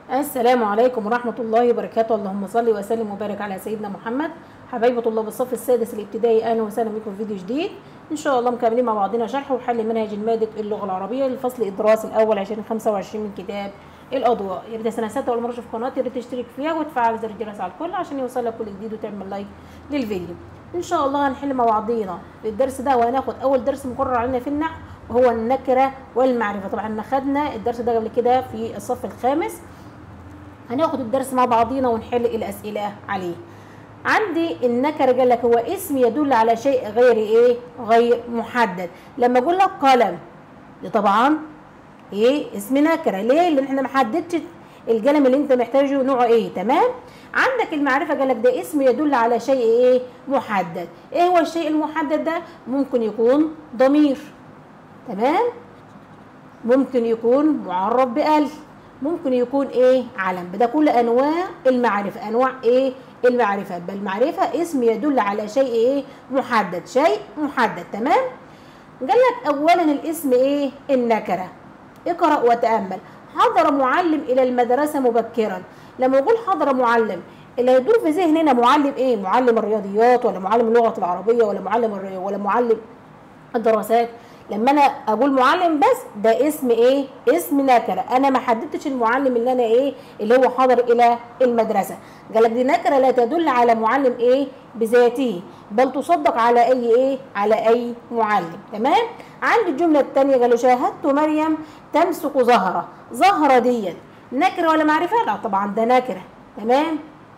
السلام عليكم ورحمة الله وبركاته اللهم صل وسلم وبارك على سيدنا محمد حبايب طلاب الصف السادس الابتدائي أهلا وسهلا بكم في فيديو جديد إن شاء الله مكملين مع بعضنا شرح وحل منهج مادة اللغة العربية للفصل الدراسي الأول 2025 من كتاب الأضواء يا ريت سنة ستة أول مرة تشوف قناتي يا ريت تشترك فيها وتفعل زر الجرس على الكل عشان يوصلك كل جديد وتعمل لايك للفيديو إن شاء الله هنحل مع بعضينا الدرس ده وهناخد أول درس مقرر علينا في النحو وهو النكرة والمعرفة طبعا خدنا الدرس ده قبل كده في الصف الخامس هناخد الدرس مع بعضينا ونحل الأسئلة عليه عندي النكرة قال لك هو اسم يدل على شيء غير ايه غير محدد لما اقول لك قلم ده طبعا ايه اسم نكرة ليه لان احنا ما حددتش القلم اللي انت محتاجه نوعه ايه تمام عندك المعرفة قال لك ده اسم يدل على شيء ايه محدد ايه هو الشيء المحدد ده ممكن يكون ضمير تمام ممكن يكون معرف بألف ممكن يكون ايه علم ده كل انواع المعرفة انواع ايه المعرفة بل المعرفة اسم يدل على شيء ايه محدد شيء محدد تمام قال لك اولا الاسم ايه النكرة اقرأ وتأمل حضر معلم الى المدرسة مبكرا لما يقول حضر معلم اللي هيدور في ذهننا معلم ايه معلم الرياضيات ولا معلم اللغة العربية ولا معلم الري... ولا معلم الدراسات لما انا اقول معلم بس ده اسم ايه اسم نكره انا ما حددتش المعلم اللي انا ايه اللي هو حاضر الى المدرسه قال لك دي نكره لا تدل على معلم ايه بذاته بل تصدق على اي ايه على اي معلم تمام عندي الجمله الثانيه قالوا شاهدت مريم تمسك زهره زهره ديت نكره ولا معرفه لا طبعا ده نكره تمام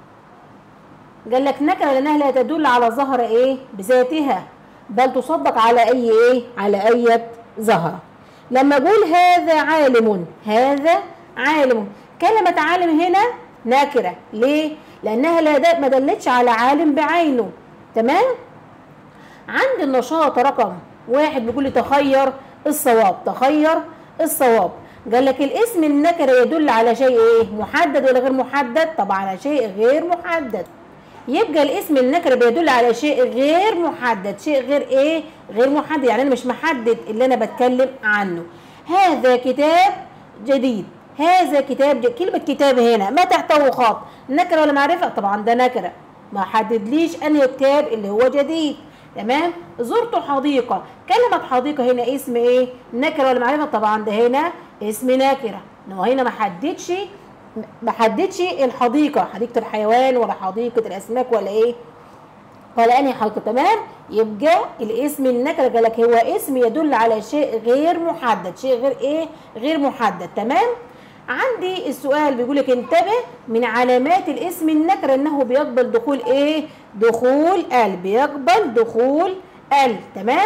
قال لك نكره لانها لا تدل على زهره ايه بذاتها بل تصدق على اي ايه على اي زهره لما اقول هذا عالم هذا عالم كلمه عالم هنا ناكره ليه لانها لا ما دلتش على عالم بعينه تمام عند النشاط رقم واحد بيقول لي تخير الصواب تخير الصواب قال لك الاسم النكره يدل على شيء ايه محدد ولا غير محدد طبعا على شيء غير محدد يبقى الاسم النكره بيدل على شيء غير محدد شيء غير ايه غير محدد يعني انا مش محدد اللي انا بتكلم عنه هذا كتاب جديد هذا كتاب جديد. كلمه كتاب هنا ما تحته خط نكره ولا معرفه طبعا ده نكره ما حددليش انهي كتاب اللي هو جديد تمام زرت حديقه كلمه حديقه هنا اسم ايه نكره ولا معرفه طبعا ده هنا اسم نكره هو هنا ما حددش ما حددش الحديقه حديقه الحيوان ولا حديقه الاسماك ولا ايه ولا انهي حديقه تمام يبقى الاسم النكره قال لك هو اسم يدل على شيء غير محدد شيء غير ايه غير محدد تمام عندي السؤال بيقول لك انتبه من علامات الاسم النكره انه بيقبل دخول ايه دخول ال بيقبل دخول ال تمام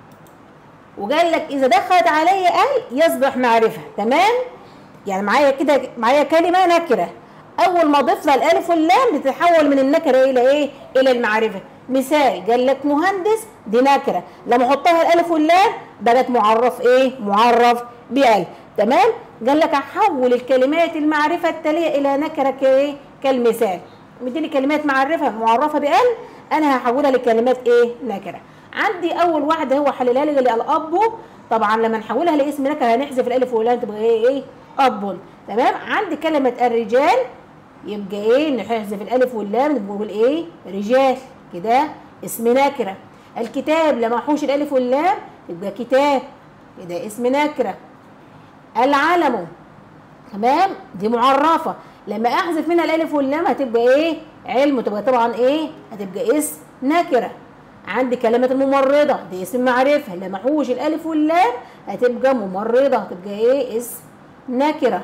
وقال لك اذا دخلت عليه ال يصبح معرفه تمام يعني معايا كده معايا كلمه نكره اول ما اضيف لها الالف واللام بتتحول من النكره الى ايه الى المعرفه مثال قال لك مهندس دي نكره لما احطها الالف واللام بقت معرف ايه معرف بال تمام قال لك احول الكلمات المعرفه التاليه الى نكره كايه كالمثال مديني كلمات معرفه معرفه بال انا هحولها لكلمات ايه نكره عندي اول واحده هو حللها لي اللي الاب طبعا لما نحولها لاسم نكره هنحذف الالف واللام تبقى ايه ايه اب تمام عندي كلمه الرجال يبقى ايه نحذف الالف واللام نقول ايه رجال كده اسم نكره الكتاب لما احوش الالف واللام يبقى كتاب كده اسم نكره العلم تمام دي معرفه لما احذف منها الالف واللام هتبقى ايه علم تبقى طبعا ايه هتبقى اسم نكره عندي كلمة الممرضة دي اسم معرفة لما احوش الألف واللام هتبقى ممرضة هتبقى ايه اسم نكرة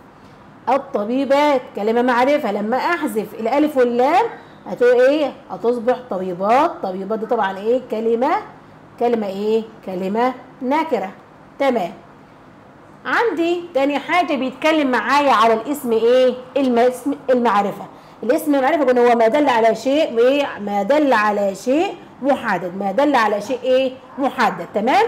الطبيبات كلمة معرفة لما أحذف الألف واللام هتبقى إيه؟ هتصبح طبيبات طبيبات دي طبعا إيه؟ كلمة كلمة إيه؟ كلمة نكرة تمام عندي تاني حاجة بيتكلم معايا على الاسم إيه؟ الاسم المعرفة الاسم المعرفة قلنا هو ما دل على شيء إيه؟ ما دل على شيء محدد ما دل على شيء إيه؟ محدد تمام؟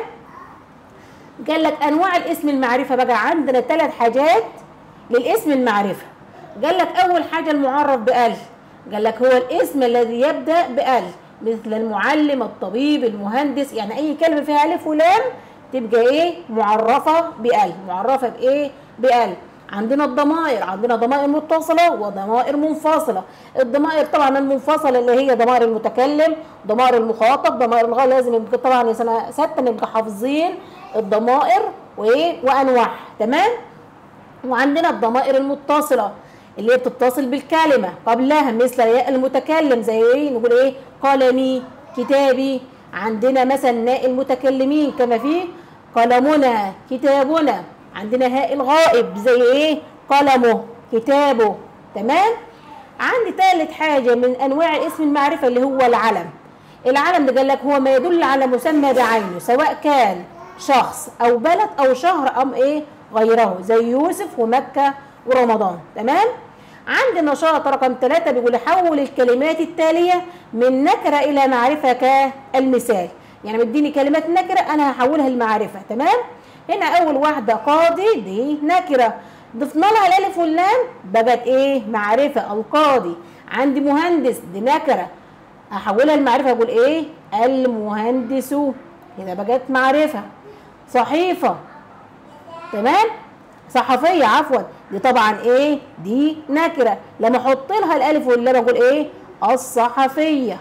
قال لك انواع الاسم المعرفه بقى عندنا ثلاث حاجات للاسم المعرفه قال لك اول حاجه المعرف بال قال لك هو الاسم الذي يبدا بال مثل المعلم الطبيب المهندس يعني اي كلمه فيها الف ولام تبقى ايه معرفه بال معرفه بايه بال عندنا الضمائر عندنا ضمائر متصلة وضمائر منفصلة الضمائر طبعا المنفصلة اللي هي ضمائر المتكلم ضمائر المخاطب ضمائر الغاية لازم يبقى طبعا يا سنة ستة نبقى حافظين الضمائر وايه وانواعها تمام وعندنا الضمائر المتصلة اللي هي بتتصل بالكلمة قبلها مثل ياء المتكلم زي ايه نقول ايه قلمي كتابي عندنا مثلا ناء المتكلمين كما في قلمنا كتابنا عندنا هاء الغائب زي ايه قلمه كتابه تمام عندي ثالث حاجة من أنواع اسم المعرفة اللي هو العلم العلم ده قال لك هو ما يدل على مسمى بعينه سواء كان شخص أو بلد أو شهر أم إيه غيره زي يوسف ومكة ورمضان تمام عندي نشاط رقم ثلاثة بيقول حول الكلمات التالية من نكرة إلى معرفة كالمثال يعني مديني كلمات نكرة أنا هحولها لمعرفة تمام هنا أول واحدة قاضي دي نكرة ضفنا لها الألف واللام بقت إيه معرفة القاضي عندي مهندس دي نكرة أحولها لمعرفة أقول إيه المهندس كده بقت معرفة صحيفة تمام صحفية عفوا دي طبعا ايه دي نكرة لما احط لها الالف واللام اقول ايه الصحفية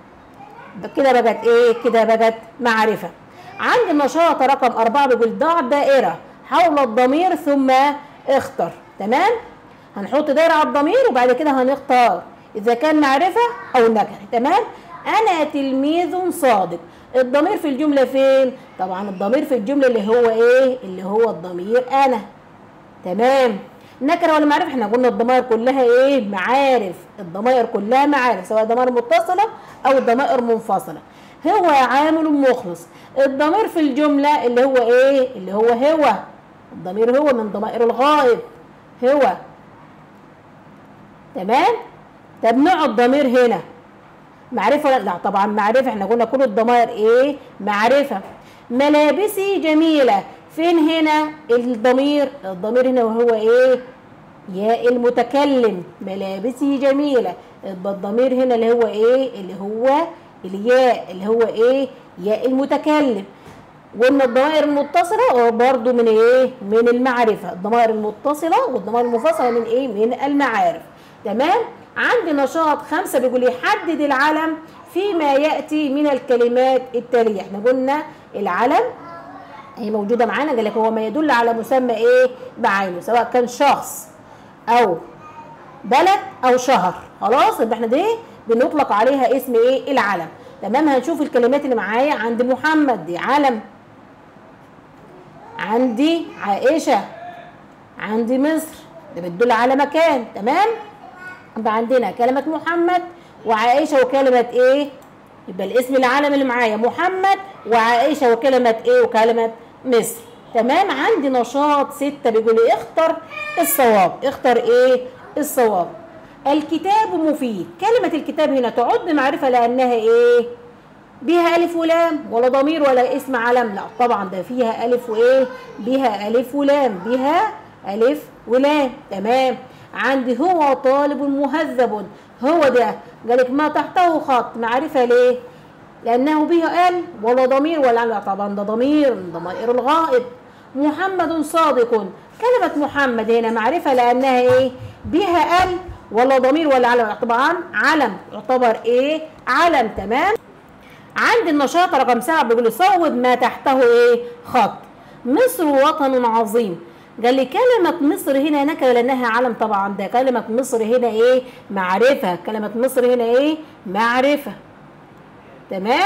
كده بقت ايه كده بقت معرفة عندي النشاط رقم أربعة بيقول ضع دائرة حول الضمير ثم اختر تمام هنحط دائرة على الضمير وبعد كده هنختار إذا كان معرفة أو نكرة تمام أنا تلميذ صادق الضمير في الجملة فين؟ طبعا الضمير في الجملة اللي هو ايه؟ اللي هو الضمير أنا تمام نكره ولا معرفه احنا قلنا الضمائر كلها ايه معارف الضمائر كلها معارف سواء ضمائر متصله او ضمائر منفصله هو عامل مخلص الضمير في الجمله اللي هو ايه اللي هو هو الضمير هو من ضمائر الغائب هو تمام طب نوع الضمير هنا معرفه ولا لا طبعا معرفه احنا قلنا كل الضمائر ايه معرفه ملابسي جميله فين هنا الضمير الضمير هنا وهو ايه ياء المتكلم ملابسه جميلة الضمير هنا اللي هو ايه اللي هو الياء اللي هو ايه ياء المتكلم وان الضمائر المتصلة برضو من ايه من المعرفة الضمائر المتصلة والضمائر المنفصلة من ايه من المعارف تمام عندي نشاط خمسة بيقول يحدد العلم فيما يأتي من الكلمات التالية احنا قلنا العلم هي موجوده معانا قال لك هو ما يدل على مسمى ايه بعينه سواء كان شخص او بلد او شهر خلاص يبقى احنا دي بنطلق عليها اسم ايه العلم تمام هنشوف الكلمات اللي معايا عند محمد دي علم عندي عائشه عندي مصر ده بتدل على مكان تمام يبقى عندنا كلمه محمد وعائشه وكلمه ايه يبقى الاسم العالم اللي معايا محمد وعائشه وكلمه ايه وكلمه مصر تمام عندي نشاط ستة بيقول لي اختر الصواب اختر ايه الصواب الكتاب مفيد كلمة الكتاب هنا تعد معرفة لأنها ايه بها ألف ولام ولا ضمير ولا اسم علم لا طبعا ده فيها ألف وإيه بها ألف ولام بها ألف ولام تمام عندي هو طالب مهذب هو ده قالك ما تحته خط معرفة ليه لأنه به ال ولا ضمير ولا لا طبعا ده ضمير من ضمائر الغائب محمد صادق كلمة محمد هنا معرفة لأنها إيه بها ال ولا ضمير ولا علم طبعا علم يعتبر إيه علم تمام عند النشاط رقم سبعة بيقول صوب ما تحته إيه خط مصر وطن عظيم قال لي كلمة مصر هنا نكرة لأنها علم طبعا ده كلمة مصر هنا إيه معرفة كلمة مصر هنا إيه معرفة تمام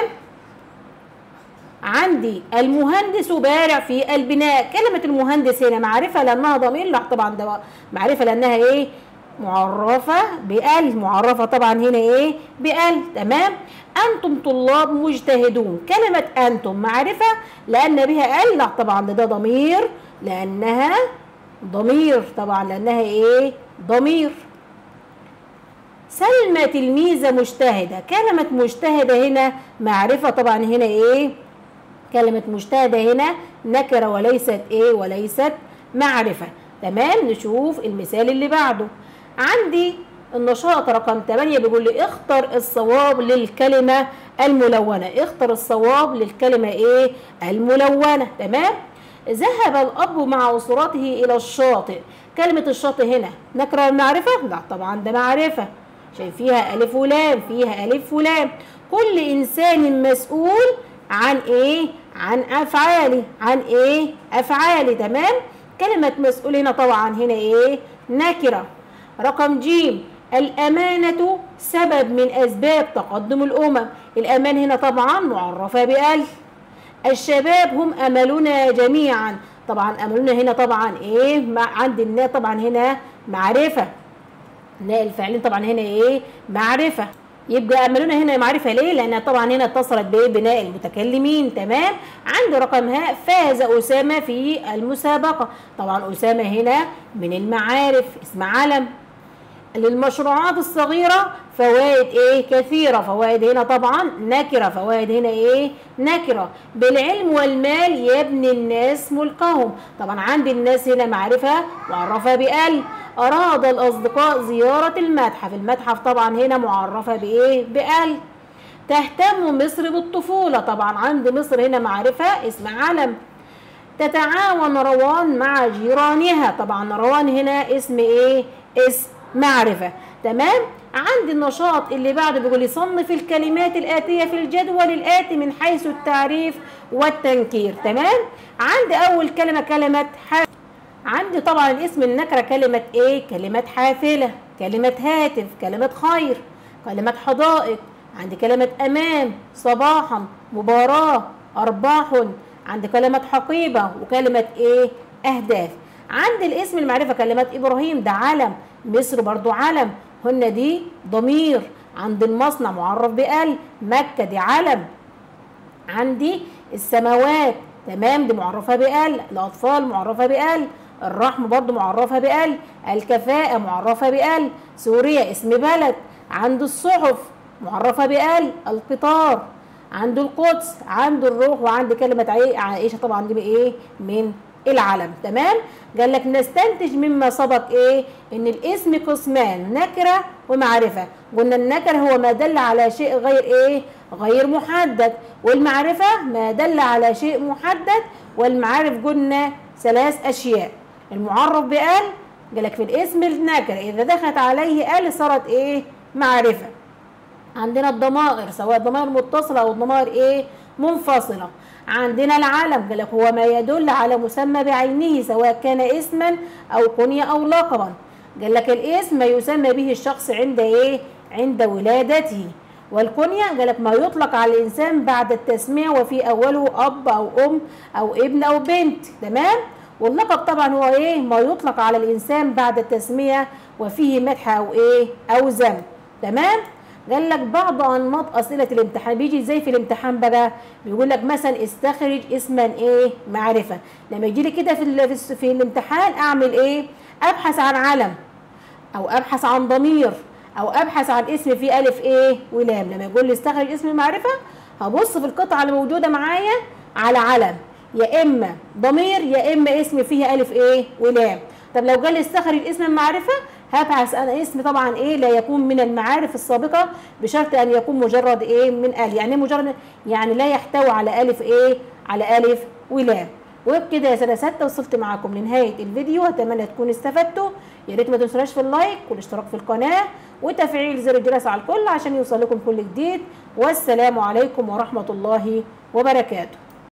عندي المهندس بارع في البناء كلمة المهندس هنا معرفة لأنها ضمير لا طبعا ده معرفة لأنها إيه معرفة بأل معرفة طبعا هنا إيه بأل تمام أنتم طلاب مجتهدون كلمة أنتم معرفة لأن بها أل لا طبعا ده, ده ضمير لأنها ضمير طبعا لأنها إيه ضمير سلمى تلميذة مجتهدة كلمة مجتهدة هنا معرفة طبعا هنا ايه كلمة مجتهدة هنا نكرة وليست ايه وليست معرفة تمام نشوف المثال اللي بعده عندي النشاط رقم 8 بيقول لي اختر الصواب للكلمة الملونة اختر الصواب للكلمة ايه الملونة تمام ذهب الأب مع أسرته إلى الشاطئ كلمة الشط هنا نكرة ولا معرفة؟ لا طبعا ده معرفة عشان فيها ألف ولام فيها ألف ولام كل إنسان مسؤول عن إيه؟ عن أفعالي عن إيه؟ أفعالي تمام؟ كلمة مسؤول هنا طبعا هنا إيه؟ نكرة رقم جيم الأمانة سبب من أسباب تقدم الأمم الأمان هنا طبعا معرفة بألف الشباب هم أملنا جميعا طبعا أملنا هنا طبعا إيه مع عند النا طبعا هنا معرفة ناء الفعلين طبعا هنا إيه معرفة يبقى أملنا هنا معرفة ليه؟ لأنها طبعا هنا اتصلت بإيه بناء المتكلمين تمام عند رقم هاء فاز أسامة في المسابقة طبعا أسامة هنا من المعارف اسم علم للمشروعات الصغيرة فوائد ايه كثيرة فوائد هنا طبعا نكرة فوائد هنا ايه نكرة بالعلم والمال يبني الناس ملكهم طبعا عندي الناس هنا معرفة معرفة بأل أراد الأصدقاء زيارة المتحف المتحف طبعا هنا معرفة بإيه بأل تهتم مصر بالطفولة طبعا عند مصر هنا معرفة اسم علم تتعاون روان مع جيرانها طبعا روان هنا اسم ايه اسم معرفة تمام عندي النشاط اللي بعده بيقول لي صنف الكلمات الآتية في الجدول الآتي من حيث التعريف والتنكير تمام عندي أول كلمة كلمة حافلة عندي طبعا الاسم النكرة كلمة إيه كلمة حافلة كلمة هاتف كلمة خير كلمة حدائق عندي كلمة أمام صباحا مباراة أرباح عندي كلمة حقيبة وكلمة إيه أهداف عندي الاسم المعرفة كلمة إبراهيم ده علم مصر برضو علم هن دي ضمير عند المصنع معرف بقل مكة دي علم عندي السماوات تمام دي معرفة بقل الأطفال معرفة بقل الرحم برضو معرفة بقل الكفاءة معرفة بقل سوريا اسم بلد عنده الصحف معرفة بقل القطار عنده القدس عنده الروح وعنده كلمة عائشة طبعا دي بإيه من العلم تمام قال لك نستنتج مما سبق ايه ان الاسم قسمان نكره ومعرفه قلنا النكره هو ما دل على شيء غير ايه غير محدد والمعرفه ما دل على شيء محدد والمعارف قلنا ثلاث اشياء المعرف بال قال لك في الاسم النكره اذا دخلت عليه ال صارت ايه معرفه عندنا الضمائر سواء ضمائر متصله او ضمائر ايه منفصله عندنا العلم قال لك هو ما يدل على مسمى بعينه سواء كان اسما او كنية او لقبا قال لك الاسم ما يسمى به الشخص عند ايه عند ولادته والكنية قال لك ما يطلق على الانسان بعد التسمية وفي اوله اب او ام او ابن او بنت تمام واللقب طبعا هو ايه ما يطلق على الانسان بعد التسمية وفيه مدح او ايه او ذم تمام قال لك بعض انماط اسئله الامتحان بيجي ازاي في الامتحان بقى بيقول لك مثلا استخرج اسما ايه معرفه لما يجي لي كده في في, في الامتحان اعمل ايه ابحث عن علم او ابحث عن ضمير او ابحث عن اسم فيه الف ايه ولام لما يقول لي استخرج اسم معرفه هبص في القطعه اللي موجوده معايا على علم يا اما ضمير يا اما اسم فيه الف ايه ولام طب لو جالي استخرج اسم المعرفه هبحث انا اسم طبعا ايه لا يكون من المعارف السابقه بشرط ان يكون مجرد ايه من ال يعني مجرد يعني لا يحتوي على الف ايه على الف ولام وبكده يا سنه سته وصلت معاكم لنهايه الفيديو اتمنى تكونوا استفدتوا يا ريت ما تنسوناش في اللايك والاشتراك في القناه وتفعيل زر الجرس على الكل عشان يوصل لكم كل جديد والسلام عليكم ورحمه الله وبركاته